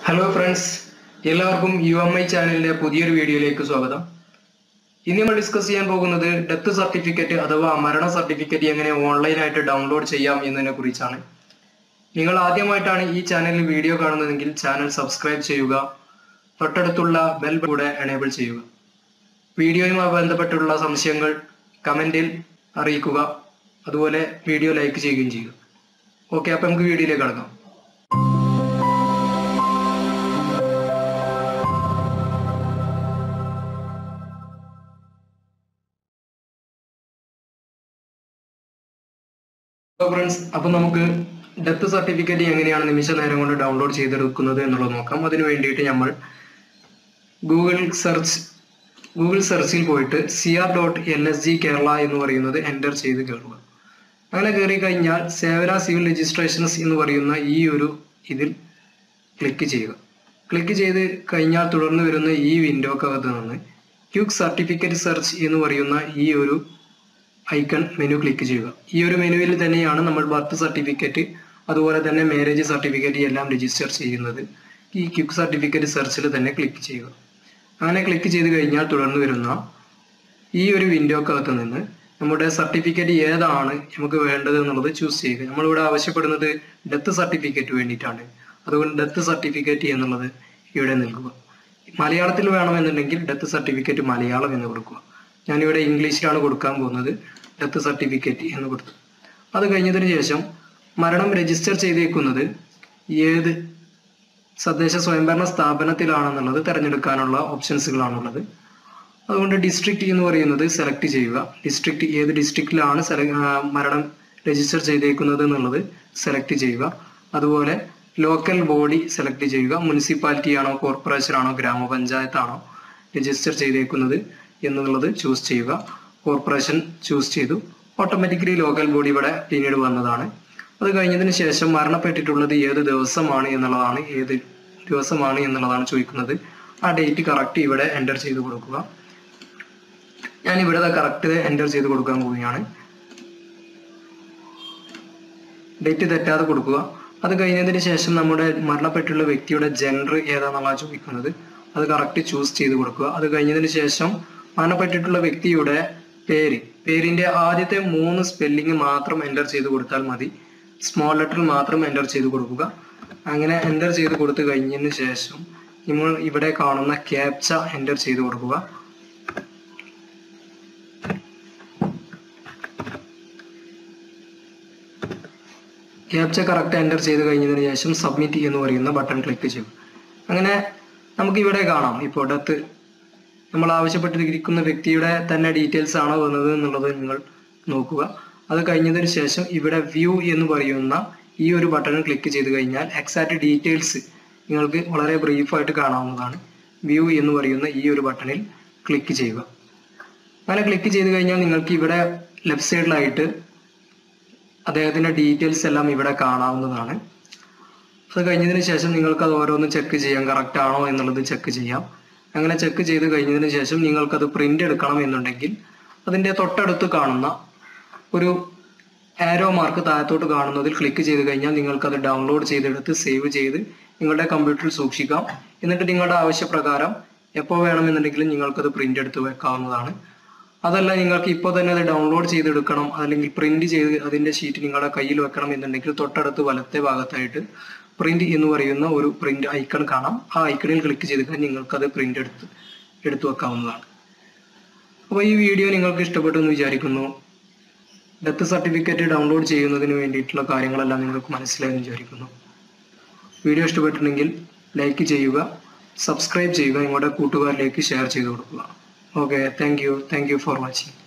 hello friends എല്ലാവർക്കും U M I ചാനലിന്റെ പുതിയൊരു വീഡിയോയിലേക്ക് സ്വാഗതം ഇന്ന് നമ്മൾ ഡിസ്കസ് ചെയ്യാൻ പോകുന്നത് ഡെത്ത് സർട്ടിഫിക്കറ്റ് അഥവാ മരണ സർട്ടിഫിക്കറ്റ് എങ്ങനെ ഓൺലൈനായിട്ട് ഡൗൺലോഡ് ചെയ്യാം എന്നതിനെ കുറിച്ചാണ് നിങ്ങൾ ആദ്യമായിട്ടാണ് ഈ ചാനലിൽ വീഡിയോ കാണുന്നതെങ്കിൽ ചാനൽ സബ്സ്ക്രൈബ് ചെയ്യുക തൊട്ടടുത്തുള്ള ബെൽ കൂടെ എനേബിൾ ചെയ്യുക വീഡിയോയുമായി ബന്ധപ്പെട്ടുള്ള സംശയങ്ങൾ കമന്റിൽ അറിയിക്കുക അതുപോലെ വീഡിയോ ലൈക്ക് ചെയ്യുകയും ചെയ്യുക ഓക്കെ അപ്പം നമുക്ക് വീഡിയോയിലേക്ക് കടക്കാം ഫ്രണ്ട്സ് അപ്പൊ നമുക്ക് ഡെത്ത് സർട്ടിഫിക്കറ്റ് എങ്ങനെയാണ് നിമിഷ നേരം കൊണ്ട് ഡൗൺലോഡ് ചെയ്തെടുക്കുന്നത് എന്നുള്ളത് നോക്കാം അതിന് വേണ്ടിയിട്ട് നമ്മൾ ഗൂഗിൾ സെർച്ച് ഗൂഗിൾ സെർച്ചിൽ പോയിട്ട് C R dot L S G Kerala എന്ന് പറയുന്നത് എൻ്റർ ചെയ്ത് കയറുക അങ്ങനെ കയറി കഴിഞ്ഞാൽ സേവന സിവിൽ രജിസ്ട്രേഷൻസ് എന്ന് പറയുന്ന ഈ ഒരു ഇതിൽ ക്ലിക്ക് ചെയ്യുക ക്ലിക്ക് ചെയ്ത് കഴിഞ്ഞാൽ തുടർന്ന് വരുന്ന ഈ വിൻഡോക്കകത്ത് നിന്ന് ക്യൂക്ക് സർട്ടിഫിക്കറ്റ് സെർച്ച് എന്ന് പറയുന്ന ഈ ഒരു ഐക്കൺ മെനു ക്ലിക്ക് ചെയ്യുക ഈ ഒരു മെനുവിൽ തന്നെയാണ് നമ്മൾ ബർത്ത് സർട്ടിഫിക്കറ്റ് അതുപോലെ തന്നെ മാരേജ് സർട്ടിഫിക്കറ്റ് എല്ലാം രജിസ്റ്റർ ചെയ്യുന്നത് ഈ ക്വിക്ക് സർട്ടിഫിക്കറ്റ് സെർച്ചിൽ തന്നെ ക്ലിക്ക് ചെയ്യുക അങ്ങനെ ക്ലിക്ക് ചെയ്ത് കഴിഞ്ഞാൽ തുടർന്ന് വരുന്ന ഈ ഒരു വിൻഡോക്കകത്ത് നിന്ന് നമ്മുടെ സർട്ടിഫിക്കറ്റ് ഏതാണ് നമുക്ക് വേണ്ടത് എന്നുള്ളത് ചൂസ് ചെയ്യുക നമ്മളിവിടെ ആവശ്യപ്പെടുന്നത് ഡെത്ത് സർട്ടിഫിക്കറ്റ് വേണ്ടിയിട്ടാണ് അതുകൊണ്ട് ഡെത്ത് സർട്ടിഫിക്കറ്റ് എന്നുള്ളത് ഇവിടെ നൽകുക മലയാളത്തിൽ വേണമെന്നുണ്ടെങ്കിൽ ഡെത്ത് സർട്ടിഫിക്കറ്റ് മലയാളം എന്ന് കൊടുക്കുക ഞാനിവിടെ ഇംഗ്ലീഷിലാണ് കൊടുക്കാൻ പോകുന്നത് ഡെത്ത് സർട്ടിഫിക്കറ്റ് എന്ന് കൊടുത്തു അത് കഴിഞ്ഞതിന് ശേഷം മരണം രജിസ്റ്റർ ചെയ്തേക്കുന്നത് ഏത് തദ്ദേശ സ്വയംഭരണ സ്ഥാപനത്തിലാണെന്നുള്ളത് തിരഞ്ഞെടുക്കാനുള്ള ഓപ്ഷൻസുകളാണുള്ളത് അതുകൊണ്ട് ഡിസ്ട്രിക്റ്റ് എന്ന് പറയുന്നത് സെലക്ട് ചെയ്യുക ഡിസ്ട്രിക്റ്റ് ഏത് ഡിസ്ട്രിക്റ്റിലാണ് മരണം രജിസ്റ്റർ ചെയ്തേക്കുന്നത് എന്നുള്ളത് സെലക്ട് ചെയ്യുക അതുപോലെ ലോക്കൽ ബോഡി സെലക്ട് ചെയ്യുക മുനിസിപ്പാലിറ്റി ആണോ കോർപ്പറേഷൻ ആണോ ഗ്രാമപഞ്ചായത്താണോ രജിസ്റ്റർ ചെയ്തേക്കുന്നത് എന്നുള്ളത് ചൂസ് ചെയ്യുക കോർപ്പറേഷൻ ചൂസ് ചെയ്തു ഓട്ടോമാറ്റിക്കലി ലോക്കൽ ബോഡി ഇവിടെ പിന്നീട് വന്നതാണ് അത് കഴിഞ്ഞതിന് ശേഷം മരണപ്പെട്ടിട്ടുള്ളത് ഏത് ദിവസമാണ് എന്നുള്ളതാണ് ഏത് ദിവസമാണ് എന്നുള്ളതാണ് ചോദിക്കുന്നത് ആ ഡേറ്റ് കറക്റ്റ് ഇവിടെ എൻ്റർ ചെയ്ത് കൊടുക്കുക ഞാൻ ഇവിടെ കറക്റ്റ് എൻ്റർ ചെയ്ത് കൊടുക്കാൻ പോവുകയാണ് ഡേറ്റ് തെറ്റാതെ കൊടുക്കുക അത് കഴിഞ്ഞതിന് ശേഷം നമ്മുടെ മരണപ്പെട്ടുള്ള വ്യക്തിയുടെ ജെൻഡർ ഏതാണെന്നാണ് ചോദിക്കുന്നത് അത് കറക്റ്റ് ചൂസ് ചെയ്ത് കൊടുക്കുക അത് കഴിഞ്ഞതിന് ശേഷം മരണപ്പെട്ടിട്ടുള്ള വ്യക്തിയുടെ പേര് പേരിന്റെ ആദ്യത്തെ മൂന്ന് സ്പെല്ലിംഗ് മാത്രം എൻ്റർ ചെയ്ത് കൊടുത്താൽ മതി സ്മോൾ ലെറ്ററിൽ മാത്രം എൻ്റർ ചെയ്ത് കൊടുക്കുക അങ്ങനെ എൻ്റർ ചെയ്ത് കൊടുത്തു കഴിഞ്ഞതിന് ശേഷം നമ്മൾ ഇവിടെ കാണുന്ന ക്യാപ്ച എൻ്റർ ചെയ്ത് കൊടുക്കുക ക്യാപ്ച കറക്റ്റ് എൻ്റർ ചെയ്ത് കഴിഞ്ഞതിന് ശേഷം സബ്മിറ്റ് എന്ന് പറയുന്ന ബട്ടൺ ക്ലിക്ക് ചെയ്യും അങ്ങനെ നമുക്ക് ഇവിടെ കാണാം ഇപ്പോൾ ഡെത്ത് നമ്മൾ ആവശ്യപ്പെട്ടിരിക്കുന്ന വ്യക്തിയുടെ തന്നെ ഡീറ്റെയിൽസ് ആണോ വന്നത് എന്നുള്ളത് നിങ്ങൾ നോക്കുക അത് കഴിഞ്ഞതിന് ശേഷം ഇവിടെ വ്യൂ എന്ന് പറയുന്ന ഈ ഒരു ബട്ടൺ ക്ലിക്ക് ചെയ്ത് കഴിഞ്ഞാൽ എക്സാക്ട് ഡീറ്റെയിൽസ് നിങ്ങൾക്ക് വളരെ ബ്രീഫായിട്ട് കാണാവുന്നതാണ് വ്യൂ എന്ന് പറയുന്ന ഈ ഒരു ബട്ടണിൽ ക്ലിക്ക് ചെയ്യുക അങ്ങനെ ക്ലിക്ക് ചെയ്ത് കഴിഞ്ഞാൽ നിങ്ങൾക്ക് ഇവിടെ ലെഫ്റ്റ് സൈഡിലായിട്ട് അദ്ദേഹത്തിന്റെ ഡീറ്റെയിൽസ് എല്ലാം ഇവിടെ കാണാവുന്നതാണ് അത് കഴിഞ്ഞതിന് ശേഷം നിങ്ങൾക്ക് അത് ഓരോന്ന് ചെക്ക് ചെയ്യാം കറക്റ്റ് ആണോ എന്നുള്ളത് ചെക്ക് ചെയ്യാം അങ്ങനെ ചെക്ക് ചെയ്ത് കഴിഞ്ഞതിന് ശേഷം നിങ്ങൾക്കത് പ്രിന്റ് എടുക്കണം എന്നുണ്ടെങ്കിൽ അതിന്റെ തൊട്ടടുത്ത് കാണുന്ന ഒരു ആരോ മാർക്ക് താഴത്തോട്ട് കാണുന്നതിൽ ക്ലിക്ക് ചെയ്ത് കഴിഞ്ഞാൽ നിങ്ങൾക്കത് ഡൗൺലോഡ് ചെയ്തെടുത്ത് സേവ് ചെയ്ത് നിങ്ങളുടെ കമ്പ്യൂട്ടറിൽ സൂക്ഷിക്കാം എന്നിട്ട് നിങ്ങളുടെ ആവശ്യപ്രകാരം എപ്പോൾ വേണമെന്നുണ്ടെങ്കിലും നിങ്ങൾക്കത് പ്രിന്റ് എടുത്ത് വെക്കാവുന്നതാണ് അതല്ല നിങ്ങൾക്ക് ഇപ്പോൾ തന്നെ അത് ഡൗൺലോഡ് ചെയ്തെടുക്കണം അല്ലെങ്കിൽ പ്രിന്റ് ചെയ്ത് അതിന്റെ ഷീറ്റ് നിങ്ങളുടെ കയ്യിൽ വെക്കണം എന്നുണ്ടെങ്കിൽ തൊട്ടടുത്ത് വലത്തെ ഭാഗത്തായിട്ട് പ്രിന്റ് എന്ന് പറയുന്ന ഒരു പ്രിന്റ് ഐക്കൺ കാണാം ആ ഐക്കണിൽ ക്ലിക്ക് ചെയ്തിട്ട് നിങ്ങൾക്ക് അത് പ്രിന്റ് എടുത്ത് എടുത്തു വെക്കാവുന്നതാണ് അപ്പോൾ ഈ വീഡിയോ നിങ്ങൾക്ക് ഇഷ്ടപ്പെട്ടു എന്ന് വിചാരിക്കുന്നു ഡെത്ത് സർട്ടിഫിക്കറ്റ് ഡൗൺലോഡ് ചെയ്യുന്നതിന് വേണ്ടിയിട്ടുള്ള കാര്യങ്ങളെല്ലാം നിങ്ങൾക്ക് മനസ്സിലായെന്ന് വിചാരിക്കുന്നു വീഡിയോ ഇഷ്ടപ്പെട്ടിട്ടുണ്ടെങ്കിൽ ലൈക്ക് ചെയ്യുക സബ്സ്ക്രൈബ് ചെയ്യുക നിങ്ങളുടെ കൂട്ടുകാരിലേക്ക് ഷെയർ ചെയ്ത് കൊടുക്കുക okay thank you thank you for watching